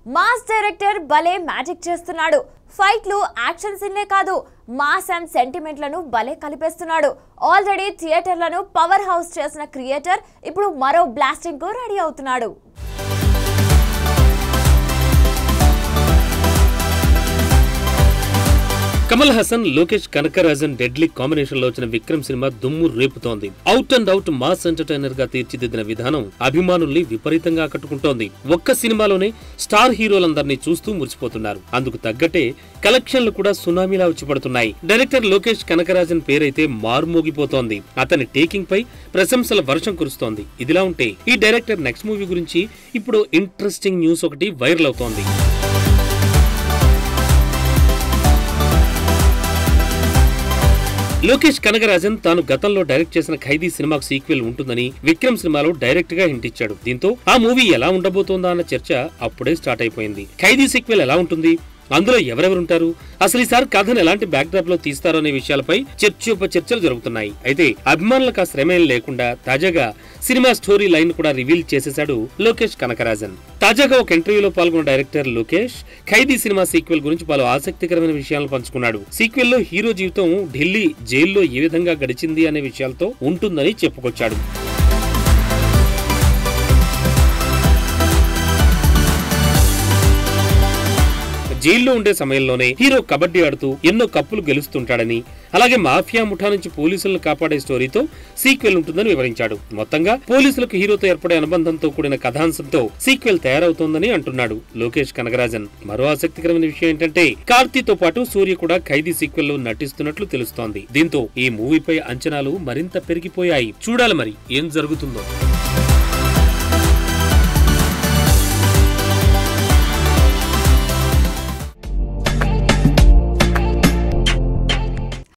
mass director భలే magic చేస్తున్నాడు ఫైట్లు యాక్షన్ సీన్లే కాదు మాస్ అండ్ సెంటిమెంట్లను భలే కలిపేస్తున్నాడు ఆల్రెడీ థియేటర్లను పవర్ హౌస్ చేసిన క్రియేటర్ ఇప్పుడు మరో బ్లాస్టింగ్ కు రెడీ అవుతున్నాడు కమల్ హాసన్ లోకేష్ కనకరాజన్ డెడ్లీ కాంబినేషన్ లో వచ్చిన విక్రమ్ సినిమా దుమ్ము రేపుతోంది out and out mass entertainer గా తీర్చిదిద్దిన విధానం అభిమానుల్ని విపరీతంగా ఆకట్టుకుంటోంది ఒక్క సినిమాలోనే స్టార్ హీరోలందరినీ చూస్తూ మురిసిపోతున్నారు అందుకు తగ్గట్టే కలెక్షన్లు కూడా సునామీలా వచ్చి పడుతున్నాయి డైరెక్టర్ లోకేష్ కనకరాజన్ పేరైతే మారుమోగిపోతోంది అతని టేకింగ్ పై ప్రశంసల వర్షం కురుస్తోంది ఇదిలా ఉంటే ఈ డైరెక్టర్ నెక్స్ట్ మూవీ గురించి ఇప్పుడు ఇంట్రెస్టింగ్ న్యూస్ ఒకటి వైరల్ అవుతోంది లోకేష్ కనగరాజన్ తాను గతంలో డైరెక్ట్ చేసిన ఖైదీ సినిమాకు సీక్వెల్ ఉంటుందని విక్రమ్ సినిమాలో డైరెక్ట్ గా హింట్ ఇచ్చాడు దీంతో ఆ మూవీ ఎలా ఉండబోతోందా అన్న చర్చ అప్పుడే స్టార్ట్ అయిపోయింది ఖైదీ సీక్వెల్ ఎలా ఉంటుంది అందులో ఎవరెవరుంటారు అసలు ఈసారి కథను ఎలాంటి బ్యాక్డ్రాప్ లో తీస్తారో అనే విషయాలపై చర్చోపచర్చలు జరుగుతున్నాయి అయితే అభిమానులకు ఆ శ్రమ ఏం లేకుండా తాజాగా సినిమా స్టోరీ లైన్ కూడా రివీల్ చేసేశాడు లోకేష్ కనకరాజన్ తాజాగా ఒక ఇంటర్వ్యూలో పాల్గొన్న director Lokesh Khaidi cinema sequel గురించి పలు ఆసక్తికరమైన విషయాలను పంచుకున్నాడు సీక్వెల్ లో హీరో జీవితం ఢిల్లీ జైల్లో ఏ విధంగా గడిచింది అనే విషయాలతో ఉంటుందని చెప్పుకొచ్చాడు జైల్లో ఉండే సమయంలోనే హీరో కబడ్డీ ఆడుతూ ఎన్నో కప్పులు గెలుస్తుంటాడని అలాగే మాఫియా ముఠా నుంచి పోలీసులను కాపాడే స్టోరీతో సీక్వెల్ ఉంటుందని వివరించాడు మొత్తంగా పోలీసులకు హీరోతో ఏర్పడే అనుబంధంతో కూడిన కథాంశంతో సీక్వెల్ తయారవుతోందని అంటున్నాడు లోకేష్ కనగరాజన్ మరో ఆసక్తికరమైన విషయం ఏంటంటే కార్తీతో పాటు సూర్య కూడా ఖైదీ సీక్వెల్ లో నటిస్తున్నట్లు తెలుస్తోంది దీంతో ఈ మూవీపై అంచనాలు మరింత పెరిగిపోయాయి చూడాలి మరి ఏం జరుగుతుందో